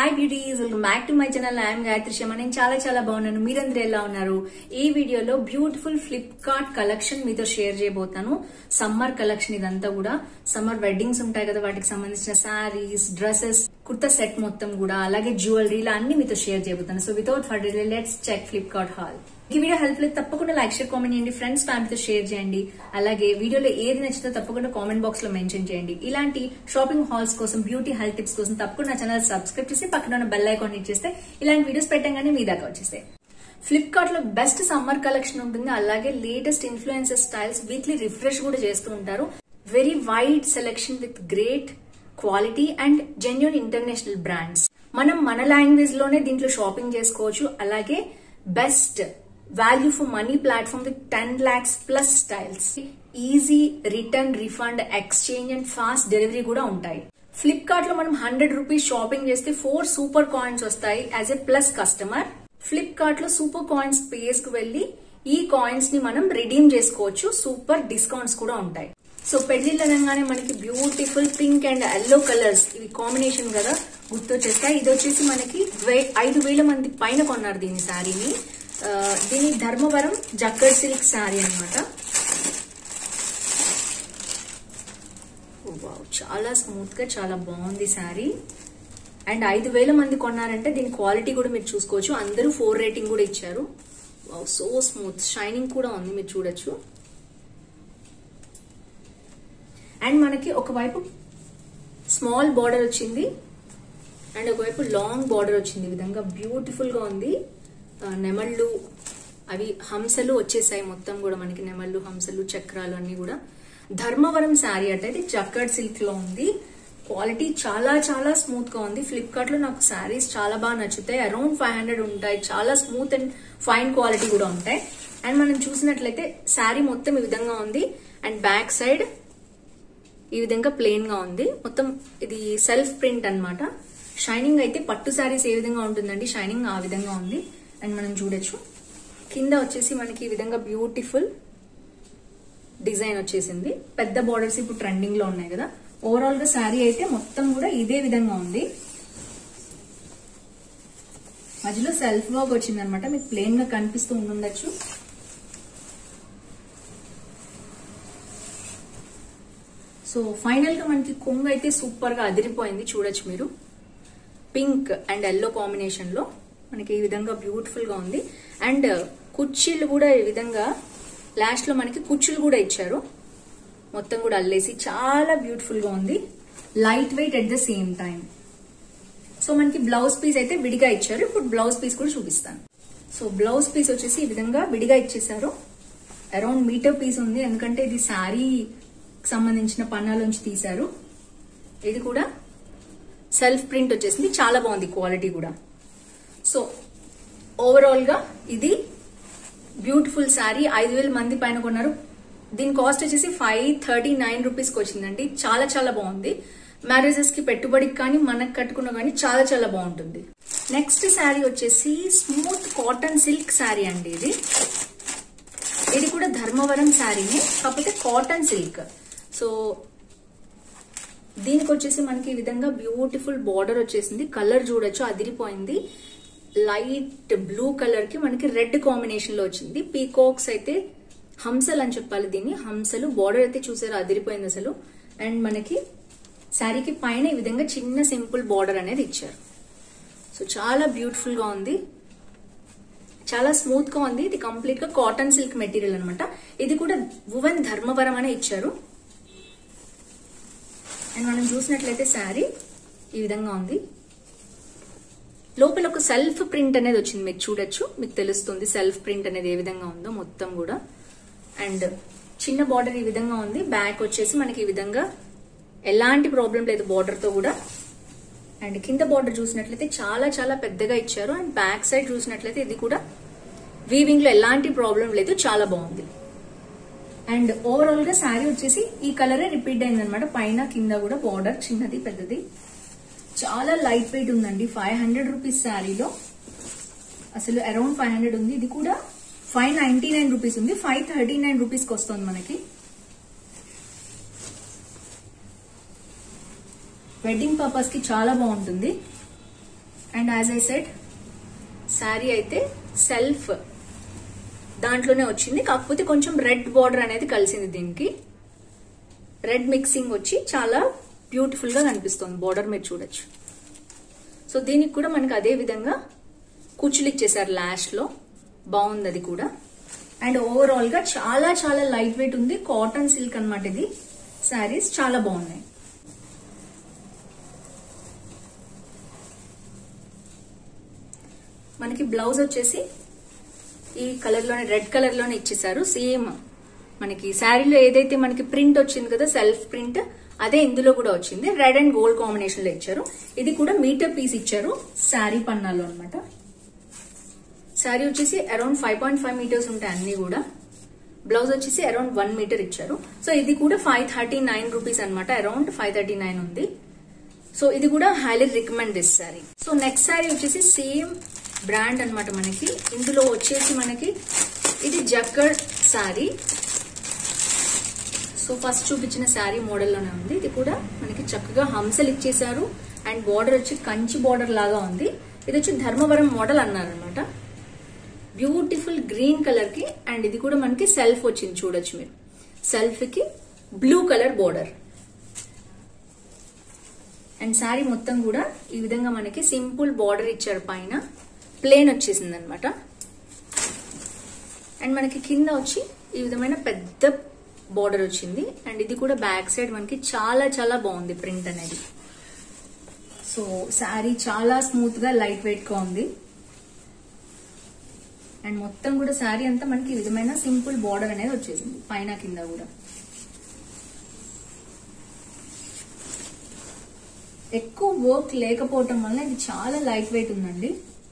hi beauties welcome back to my channel I'm Gayathri Sharma నేను చాలా చాలా బాగున్నాను మీరందరూ ఎలా ఉన్నారు ఈ వీడియోలో బ్యూటిఫుల్ ఫ్లిప్కార్ట్ కలెక్షన్ మీతో షేర్ చేయబోతాను సమ్మర్ కలెక్షన్ ఇదంతా కూడా సమ్మర్ వెడ్డింగ్స్ ఉంటాయి కదా వాటికి సంబంధించిన శారీస్ డ్రెస్సెస్ కుర్తా సెట్ మొత్తం కూడా అలాగే జ్యువెలరీ ఇలా అన్ని మీతో షేర్ చేయబోతాను so without for let's check Flipkart haul ఈ వీడియో హెల్ప్ లేదు తప్పకుండా లైక్ షేర్ కామెంట్ చేయండి ఫ్రెండ్స్ ఫ్యామిలీతో షేర్ చేయండి అలాగే వీడియోలో ఏది నచ్చితే తప్పకుండా కామెంట్ బాక్స్ లో మెన్షన్ చేయండి ఇలాంటి షాపింగ్ హాల్స్ కోసం బ్యూటీ హెల్త్ టిప్స్ కోసం తప్పకుండా నా ఛానల్ సబ్స్క్రైబ్ చేసి పక్కన ఉన్న బెల్ ఐకాన్ హిట్ చేస్తే ఇలాంటి వీడియోస్ పెట్టంగానే మీ దాకా వచ్చేస్తాయి ఫ్లిప్కార్ట్ లో బెస్ట్ సమ్మర్ కలెక్షన్ ఉంటుంది అలాగే latest influencer styles weekly refresh కూడా చేస్తూ ఉంటారు very wide selection with great quality and genuine international brands మనం మన లాంగ్వేజ్ లోనే దీంట్లో షాపింగ్ చేసుకోవచ్చు అలాగే best value for money platform with ten lakhs plus styles easy return refund exchange and fast delivery కూడా ఉంటాయి ఫ్లిప్కార్ట్ లో మనం హండ్రెడ్ రూపీస్ షాపింగ్ చేస్తే ఫోర్ సూపర్ కాయిన్స్ వస్తాయి as a plus customer Flipkart లో సూపర్ కాయిన్స్ పేజ్ కు వెళ్లి ఈ కాయిన్స్ ని మనం రిడీమ్ చేసుకోవచ్చు సూపర్ డిస్కౌంట్స్ కూడా ఉంటాయి సో పెళ్లిళ్ళు అనగానే మనకి beautiful pink and yellow colours ఇవి కాంబినేషన్ కదా గుర్తొచ్చేస్తాయి ఇది వచ్చేసి మనకి వే- ఐదు వేల మంది పైన కొన్నారు దీని శారీని ఆ, దీని ధర్మవరం జక్కడ్ సిల్క్ శారీ అనమాట చాలా స్మూత్ గా చాలా బాగుంది శారీ అండ్ ఐదు వేల మంది కొన్నారంటే దీని క్వాలిటీ కూడా మీరు చూసుకోవచ్చు అందరూ ఫోర్ రేటింగ్ కూడా ఇచ్చారు సో స్మూత్ షైనింగ్ కూడా ఉంది మీరు చూడొచ్చు అండ్ మనకి ఒకవైపు స్మాల్ బార్డర్ వచ్చింది అండ్ ఒకవైపు లాంగ్ బార్డర్ వచ్చింది ఈ విధంగా బ్యూటిఫుల్ గా ఉంది ఆ, నెమళ్ళు అవి హంసలు వచ్చేసాయి మొత్తం కూడా మనకి నెమళ్ళు హంసలు చక్రాలు అన్ని కూడా ధర్మవరం శారీ అంటే ఇది జక్కడ్ సిల్క్ లో ఉంది క్వాలిటీ చాలా చాలా స్మూత్ గా ఉంది ఫ్లిప్కార్ట్ లో నాకు శారీస్ చాలా బాగా నచ్చుతాయి అరౌండ్ ఫైవ్ హండ్రెడ్ ఉంటాయి చాలా స్మూత్ అండ్ ఫైన్ క్వాలిటీ కూడా ఉంటాయి అండ్ మనం చూసినట్లయితే శారీ మొత్తం ఈ విధంగా ఉంది అండ్ బ్యాక్ సైడ్ ఈ విధంగా ప్లెయిన్ గా ఉంది మొత్తం ఇది సెల్ఫ్ ప్రింట్ అన్నమాట షైనింగ్ అయితే పట్టు శారీస్ ఏ విధంగా ఉంటుందండి షైనింగ్ ఆ విధంగా ఉంది అండ్ మనం చూడొచ్చు కింద వచ్చేసి మనకి ఈ విధంగా బ్యూటిఫుల్ డిజైన్ వచ్చేసింది పెద్ద బార్డర్స్ ఇప్పుడు ట్రెండింగ్ లో ఉన్నాయి కదా ఓవరాల్ గా శారీ అయితే మొత్తం కూడా ఇదే విధంగా ఉంది మధ్యలో సెల్ఫ్ వర్క్ వచ్చింది అనమాట మీకు ప్లెయిన్ గా కనిపిస్తూ ఉండుండొచ్చు సో ఫైనల్ గా మనకి కొంగు అయితే సూపర్ గా అదిరిపోయింది చూడొచ్చు మీరు పింక్ అండ్ ఎల్లో కాంబినేషన్ లో మనకి ఈ విధంగా బ్యూటిఫుల్ గా ఉంది అండ్ కుర్చీలు కూడా ఈ విధంగా లాస్ట్ లో మనకి కుర్చీలు కూడా ఇచ్చారు మొత్తం కూడా అల్లేసి చాలా బ్యూటిఫుల్ గా ఉంది light weight at the same time so మనకి బ్లౌజ్ పీస్ అయితే విడిగా ఇచ్చారు ఇప్పుడు బ్లౌజ్ పీస్ కూడా చూపిస్తాను సో బ్లౌజ్ పీస్ వచ్చేసి ఈ విధంగా విడిగా ఇచ్చేసారు అరౌండ్ మీటర్ పీస్ ఉంది ఎందుకంటే ఇది శారీ సంబంధించిన పన్నాలోంచి తీశారు ఇది కూడా సెల్ఫ్ ప్రింట్ వచ్చేసింది చాలా బాగుంది క్వాలిటీ కూడా సో ఓవరాల్ గా ఇది బ్యూటిఫుల్ శారీ ఐదు వేల మంది పైన కొన్నారు దీని కాస్ట్ వచ్చేసి ఫైవ్ థర్టీ నైన్ రూపీస్ కి వచ్చిందండి చాలా చాలా బాగుంది మ్యారేజెస్ కి పెట్టుబడికి కానీ మనకు కట్టుకున్నా కానీ చాలా చాలా బాగుంటుంది నెక్స్ట్ శారీ వచ్చేసి స్మూత్ కాటన్ సిల్క్ శారీ అండి ఇది ఇది కూడా ధర్మవరం శారీనే కాకపోతే కాటన్ సిల్క్ సో దీనికి వచ్చేసి మనకి ఈ విధంగా బ్యూటిఫుల్ బార్డర్ వచ్చేసింది కలర్ చూడొచ్చు అదిరిపోయింది లైట్ బ్లూ కలర్ కి మనకి రెడ్ కాంబినేషన్ లో వచ్చింది పీకాక్స్ అయితే హంసలు అని చెప్పాలి దీన్ని హంసలు బార్డర్ అయితే చూసారు అదిరిపోయింది అసలు అండ్ మనకి శారీకి పైన ఈ విధంగా చిన్న సింపుల్ బార్డర్ అనేది ఇచ్చారు సో చాలా బ్యూటిఫుల్ గా ఉంది చాలా స్మూత్ గా ఉంది ఇది కంప్లీట్ గా కాటన్ సిల్క్ మెటీరియల్ అన్నమాట ఇది కూడా వువెన్ ధర్మవరం అనే ఇచ్చారు అండ్ మనం చూసినట్లయితే శారీ ఈ విధంగా ఉంది లోపల ఒక సెల్ఫ్ ప్రింట్ అనేది వచ్చింది మీకు చూడొచ్చు మీకు తెలుస్తుంది సెల్ఫ్ ప్రింట్ అనేది ఏ విధంగా ఉందో మొత్తం కూడా అండ్ చిన్న బార్డర్ ఈ విధంగా ఉంది బ్యాక్ వచ్చేసి మనకి ఈ విధంగా ఎలాంటి ప్రాబ్లం లేదు బార్డర్ తో కూడా అండ్ కింద బార్డర్ చూసినట్లయితే చాలా చాలా పెద్దగా ఇచ్చారు అండ్ బ్యాక్ సైడ్ చూసినట్లయితే ఇది కూడా వీవింగ్ లో ఎలాంటి ప్రాబ్లం లేదు చాలా బాగుంది అండ్ ఓవరాల్ గా శారీ వచ్చేసి ఈ కలరే రిపీట్ అయింది అనమాట పైన కింద కూడా బార్డర్ చిన్నది పెద్దది చాలా లైట్ వెయిట్ ఉందండి ఫైవ్ హండ్రెడ్ రూపీస్ శారీలో అసలు అరౌండ్ ఫైవ్ హండ్రెడ్ ఉంది ఇది కూడా ఫైవ్ నైన్టీ నైన్ రూపీస్ ఉంది ఫైవ్ థర్టీ నైన్ రూపీస్ కి వస్తుంది మనకి వెడ్డింగ్ పర్పస్ కి చాలా బాగుంటుంది and as I said sari అయితే సెల్ఫ్ దాంట్లోనే వచ్చింది కాకపోతే కొంచెం రెడ్ బార్డర్ అనేది కలిసింది దీనికి రెడ్ మిక్సింగ్ వచ్చి చాలా బ్యూటిఫుల్ గా కనిపిస్తుంది బార్డర్ మీరు చూడొచ్చు సో దీనికి కూడా మనకి అదే విధంగా కుచ్చులు ఇచ్చేసారు లాస్ట్ లో బాగుంది అది కూడా అండ్ ఓవరాల్ గా చాలా చాలా లైట్ వెయిట్ ఉంది కాటన్ సిల్క్ అన్నమాట ఇది శారీస్ చాలా బాగున్నాయి మనకి బ్లౌజ్ వచ్చేసి ఈ కలర్ లోనే రెడ్ కలర్ లోనే ఇచ్చేసారు సేమ్ మనకి శారీలో ఏదైతే మనకి ప్రింట్ వచ్చింది కదా సెల్ఫ్ ప్రింట్ అదే ఇందులో కూడా వచ్చింది రెడ్ అండ్ గోల్డ్ కాంబినేషన్ లో ఇచ్చారు ఇది కూడా మీటర్ పీస్ ఇచ్చారు శారీ పన్నాలో అనమాట శారీ వచ్చేసి around five point five metres ఉంటాయి అన్ని కూడా బ్లౌజ్ వచ్చేసి అరౌండ్ వన్ మీటర్ ఇచ్చారు సో ఇది కూడా ఫైవ్ థర్టీ నైన్ రూపీస్ అనమాట అరౌండ్ ఫైవ్ థర్టీ నైన్ ఉంది సో ఇది కూడా highly recommend this sari so next sari వచ్చేసి సేమ్ బ్రాండ్ అన్నమాట మనకి ఇందులో వచ్చేసి మనకి ఇది జక్కడ్ శారీ సో ఫస్ట్ చూపించిన శారీ మోడల్లోనే ఉంది ఇది కూడా మనకి చక్కగా హంసలు ఇచ్చేసారు అండ్ బార్డర్ వచ్చి కంచి బార్డర్ లాగా ఉంది ఇది వచ్చి ధర్మవరం మోడల్ అన్నారనమాట బ్యూటిఫుల్ గ్రీన్ కలర్ కి అండ్ ఇది కూడా మనకి సెల్ఫ్ వచ్చింది చూడొచ్చు మీరు సెల్ఫ్ కి blue colour border and sari మొత్తం కూడా ఈ విధంగా మనకి సింపుల్ బార్డర్ ఇచ్చారు పైన ప్లేన్ వచ్చేసింది అనమాట అండ్ మనకి కింద వచ్చి ఈ విధమైన పెద్ద బార్డర్ వచ్చింది అండ్ ఇది కూడా బ్యాక్ సైడ్ మనకి చాలా చాలా బాగుంది ప్రింట్ అనేది సో శారీ చాలా స్మూత్ గా లైట్ వెయిట్ గా ఉంది అండ్ మొత్తం కూడా శారీ అంతా మనకి ఈ విధమైన సింపుల్ బార్డర్ అనేది వచ్చేసింది పైన కింద కూడా ఎక్కువ వర్క్ లేకపోవటం వల్ల ఇది చాలా లైట్ వెయిట్ ఉందండి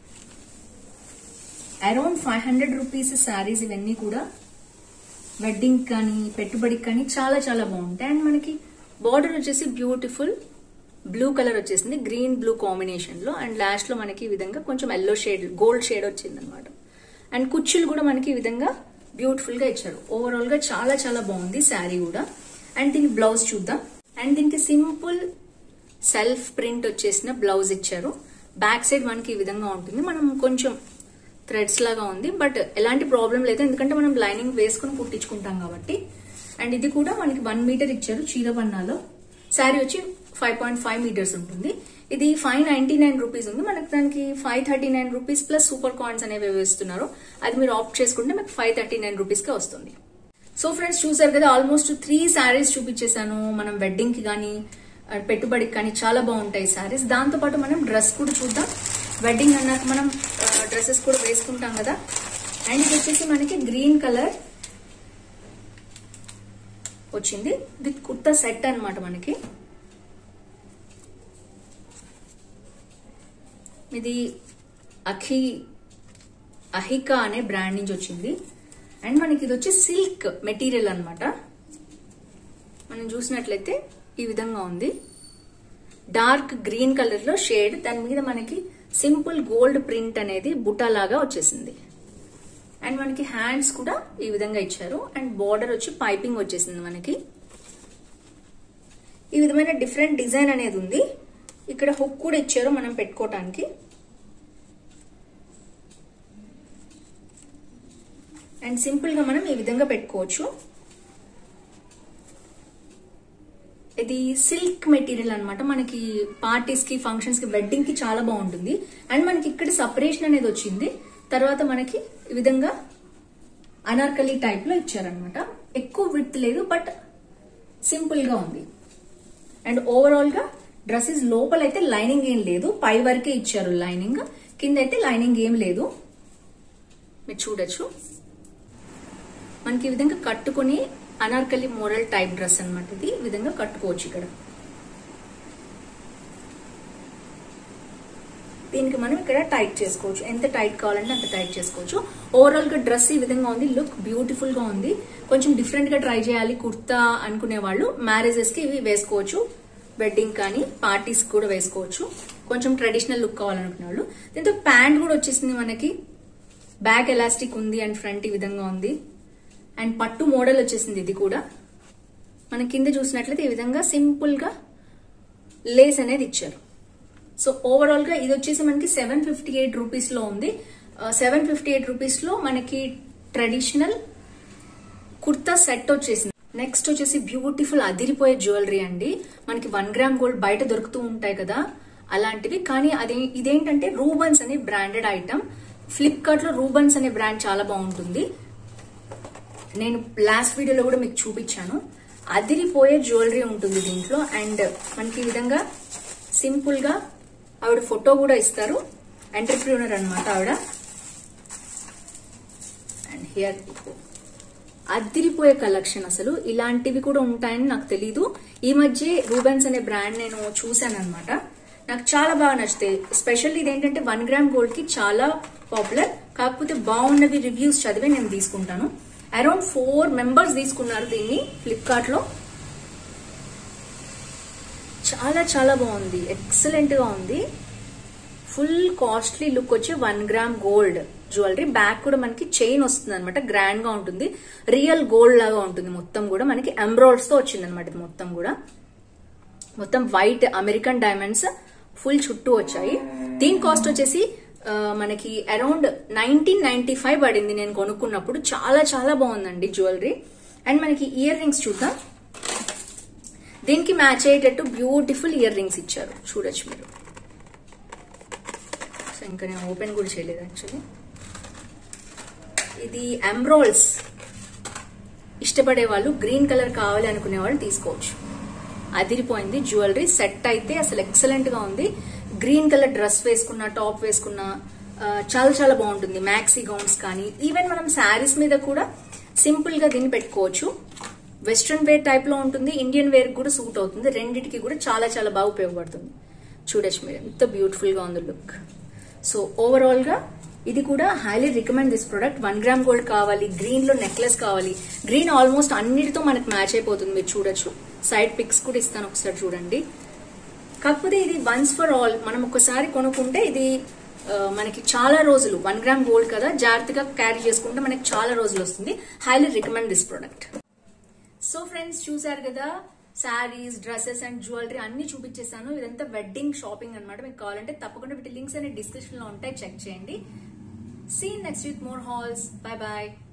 around five hundred rupees saris ఇవన్నీ కూడా వెడ్డింగ్ కానీ పెట్టుబడికి కానీ చాలా చాలా బాగుంటాయి అండ్ మనకి బార్డర్ వచ్చేసి బ్యూటిఫుల్ బ్లూ కలర్ వచ్చేసింది గ్రీన్ బ్లూ కాంబినేషన్ లో అండ్ లాస్ట్ లో మనకి ఈ విధంగా కొంచెం ఎల్లో షేడ్ గోల్డ్ షేడ్ వచ్చింది అనమాట అండ్ కుచ్చులు కూడా మనకి ఈ విధంగా బ్యూటిఫుల్ గా ఇచ్చారు ఓవరాల్ గా చాలా చాలా బాగుంది శారీ కూడా అండ్ దీని బ్లౌజ్ చూద్దాం అండ్ దీనికి సింపుల్ సెల్ఫ్ ప్రింట్ వచ్చేసిన బ్లౌజ్ ఇచ్చారు బ్యాక్ సైడ్ మనకి ఈ విధంగా ఉంటుంది మనం కొంచెం థ్రెడ్స్ లాగా ఉంది బట్ ఎలాంటి ప్రాబ్లం లేదు ఎందుకంటే మనం లైనింగ్ వేసుకుని కుట్టించుకుంటాం కాబట్టి అండ్ ఇది కూడా మనకి వన్ మీటర్ ఇచ్చారు చీరబన్నాలో శారీ వచ్చి ఫైవ్ పాయింట్ ఫైవ్ మీటర్స్ ఉంటుంది ఇది ఫైవ్ నైన్టీ నైన్ రూపీస్ ఉంది మనకి దానికి five thirty nine rupees plus super coins అనేవి వేస్తున్నారు అది మీరు ఆప్ట్ చేసుకుంటే మీకు ఫైవ్ థర్టీ నైన్ రూపీస్ కే వస్తుంది సో ఫ్రెండ్స్ చూసారు కదా ఆల్మోస్ట్ త్రీ శారీస్ చూపించేశాను మనం వెడ్డింగ్ కి కానీ పెట్టుబడికి కానీ చాలా బాగుంటాయి శారీస్ దాంతో పాటు మనం డ్రెస్ కూడా చూద్దాం వెడ్డింగ్ అన్నాక మనం డ్రెస్సెస్ కూడా వేసుకుంటాం కదా అండ్ ఇది వచ్చేసి మనకి గ్రీన్ కలర్ వచ్చింది విత్ కుర్తా సెట్ అన్నమాట మనకి ఇది అఖి అహికా అనే బ్రాండ్ నుంచి వచ్చింది అండ్ మనకి ఇది వచ్చి సిల్క్ మెటీరియల్ అన్నమాట మనం చూసినట్లయితే ఈ విధంగా ఉంది డార్క్ గ్రీన్ కలర్ లో షేడ్ దాని మీద మనకి సింపుల్ గోల్డ్ ప్రింట్ అనేది బుటా లాగా వచ్చేసింది అండ్ మనకి హ్యాండ్స్ కూడా ఈ విధంగా ఇచ్చారు అండ్ బార్డర్ వచ్చి పైపింగ్ వచ్చేసింది మనకి ఈ విధమైన డిఫరెంట్ డిజైన్ అనేది ఉంది ఇక్కడ హుక్ కూడా ఇచ్చారు మనం పెట్టుకోవటానికి అండ్ సింపుల్ గా మనం ఈ విధంగా పెట్టుకోవచ్చు ఇది సిల్క్ మెటీరియల్ అన్నమాట మనకి పార్టీస్ కి ఫంక్షన్స్ కి వెడ్డింగ్ కి చాలా బాగుంటుంది అండ్ మనకి ఇక్కడ సపరేషన్ అనేది వచ్చింది తర్వాత మనకి ఈ విధంగా అనార్కలి టైప్ లో ఇచ్చారనమాట ఎక్కువ విత్ లేదు బట్ సింపుల్ గా ఉంది అండ్ ఓవరాల్ గా డ్రెస్సెస్ లోపల అయితే లైనింగ్ ఏం లేదు పై వరకే ఇచ్చారు లైనింగ్ కింద అయితే లైనింగ్ ఏం లేదు మీరు చూడొచ్చు మనకి ఈ విధంగా కట్టుకుని అనార్కలి మోడల్ టైప్ డ్రెస్ అనమాట ఇది ఈ విధంగా కట్టుకోవచ్చు ఇక్కడ దీనికి మనం ఇక్కడ టైట్ చేసుకోవచ్చు ఎంత టైట్ కావాలంటే అంత టైట్ చేసుకోవచ్చు ఓవరాల్ గా డ్రెస్ ఈ విధంగా ఉంది లుక్ బ్యూటిఫుల్ గా ఉంది కొంచెం డిఫరెంట్ గా ట్రై చేయాలి కుర్తా అనుకునే వాళ్ళు మ్యారేజెస్ కి ఇవి వేసుకోవచ్చు వెడ్డింగ్ కానీ పార్టీస్ కూడా వేసుకోవచ్చు కొంచెం ట్రెడిషనల్ లుక్ కావాలనుకునే వాళ్ళు దీంతో ప్యాంట్ కూడా వచ్చేసింది మనకి బ్యాక్ ఎలాస్టిక్ ఉంది అండ్ ఫ్రంట్ ఈ విధంగా ఉంది అండ్ పట్టు మోడల్ వచ్చేసింది ఇది కూడా మన కింద చూసినట్లయితే ఈ విధంగా సింపుల్ గా లేస్ అనేది ఇచ్చారు సో ఓవరాల్ గా ఇది వచ్చేసి మనకి సెవెన్ ఫిఫ్టీ ఎయిట్ రూపీస్ లో ఉంది సెవెన్ ఫిఫ్టీ ఎయిట్ రూపీస్ లో మనకి ట్రెడిషనల్ కుర్తా సెట్ వచ్చేసింది నెక్స్ట్ వచ్చేసి బ్యూటిఫుల్ అదిరిపోయే జ్యువెలరీ అండి మనకి వన్ గ్రామ్ గోల్డ్ బయట దొరుకుతూ ఉంటాయి కదా అలాంటివి కానీ అదే ఇదేంటంటే రూబన్స్ అనే బ్రాండెడ్ ఐటమ్ ఫ్లిప్కార్ట్ లో రూబన్స్ అనే బ్రాండ్ చాలా బాగుంటుంది నేను లాస్ట్ వీడియోలో కూడా మీకు చూపించాను అదిరిపోయే జ్యువెలరీ ఉంటుంది దీంట్లో అండ్ మనకి ఈ విధంగా సింపుల్ గా ఆవిడ ఫోటో కూడా ఇస్తారు ఎంటర్ప్రీనర్ అన్నమాట ఆవిడ అండ్ హియర్ అద్దిరిపోయే కలెక్షన్ అసలు ఇలాంటివి కూడా ఉంటాయని నాకు తెలీదు ఈ మధ్య రూబెన్స్ అనే బ్రాండ్ నేను చూశాను అనమాట నాకు చాలా బాగా నచ్చుతాయి స్పెషల్ ఇదేంటంటే వన్ గ్రామ్ గోల్డ్ కి చాలా పాపులర్ కాకపోతే బాగున్నవి రివ్యూస్ చదివి నేను తీసుకుంటాను అరౌండ్ ఫోర్ మెంబర్స్ తీసుకున్నారు దీన్ని ఫ్లిప్కార్ట్ లో చాలా చాలా బాగుంది ఎక్సలెంట్ గా ఉంది ఫుల్ కాస్ట్లీ లుక్ వచ్చి one gram gold jewellery back కూడా మనకి చైన్ వస్తుంది అనమాట గ్రాండ్ గా ఉంటుంది రియల్ గోల్డ్ లాగా ఉంటుంది మొత్తం కూడా మనకి ఎంబ్రాయిడ్స్ తో వచ్చింది అనమాట ఇది మొత్తం కూడా మొత్తం వైట్ అమెరికన్ డైమండ్స్ ఫుల్ చుట్టూ వచ్చాయి దీని కాస్ట్ వచ్చేసి ఆ, మనకి అరౌండ్ నైన్టీన్ నైన్టీ ఫైవ్ పడింది నేను కొనుక్కున్నప్పుడు చాలా చాలా బాగుందండి జ్యువెలరీ అండ్ మనకి ఇయర్ రింగ్స్ చూద్దాం దీనికి మ్యాచ్ అయ్యేటట్టు బ్యూటిఫుల్ ఇయర్ రింగ్స్ ఇచ్చారు చూడొచ్చు మీరు సో ఇంకా నేను ఓపెన్ కూడా చేయలేదు యాక్చువల్లీ ఇది ఎంబ్రోల్స్ ఇష్టపడే వాళ్ళు గ్రీన్ కలర్ కావాలి అనుకునే వాళ్ళు తీసుకోవచ్చు అదిరిపోయింది జ్యువెలరీ సెట్ అయితే అసలు ఎక్సలెంట్ గా ఉంది గ్రీన్ కలర్ డ్రెస్ వేసుకున్న టాప్ వేసుకున్న ఆ, చాలా చాలా బాగుంటుంది మ్యాక్సీ గౌన్స్ కానీ ఈవెన్ మనం శారీస్ మీద కూడా సింపుల్ గా దీన్ని పెట్టుకోవచ్చు వెస్ట్రన్ వేర్ టైప్ లో ఉంటుంది ఇండియన్ వేర్ కూడా సూట్ అవుతుంది రెండిటికి కూడా చాలా చాలా బాగా ఉపయోగపడుతుంది చూడొచ్చు మీరు ఎంత బ్యూటిఫుల్ గా ఉంది లుక్ సో ఓవరాల్ గా ఇది కూడా highly recommend this product one gram gold కావాలి గ్రీన్ లో నెక్లెస్ కావాలి గ్రీన్ ఆల్మోస్ట్ అన్నిటితో మనకు మ్యాచ్ అయిపోతుంది మీరు చూడొచ్చు సైడ్ పిక్స్ కూడా ఇస్తాను ఒకసారి చూడండి కాకపోతే ఇది వన్స్ ఫర్ ఆల్ మనం ఒకసారి కొనుక్కుంటే ఇది ఆ, మనకి చాలా రోజులు వన్ గ్రామ్ గోల్డ్ కదా జాగ్రత్తగా క్యారీ చేసుకుంటే మనకి చాలా రోజులు వస్తుంది highly recommend this product so friends చూసారు కదా శారీస్ డ్రెస్సెస్ అండ్ జ్యువెలరీ అన్ని చూపించేసాను ఇదంతా వెడ్డింగ్ షాపింగ్ అన్నమాట మీకు కావాలంటే తప్పకుండా వీటి లింక్స్ అనే డిస్క్రిప్షన్ లో ఉంటాయి చెక్ చేయండి see next with more hauls bye bye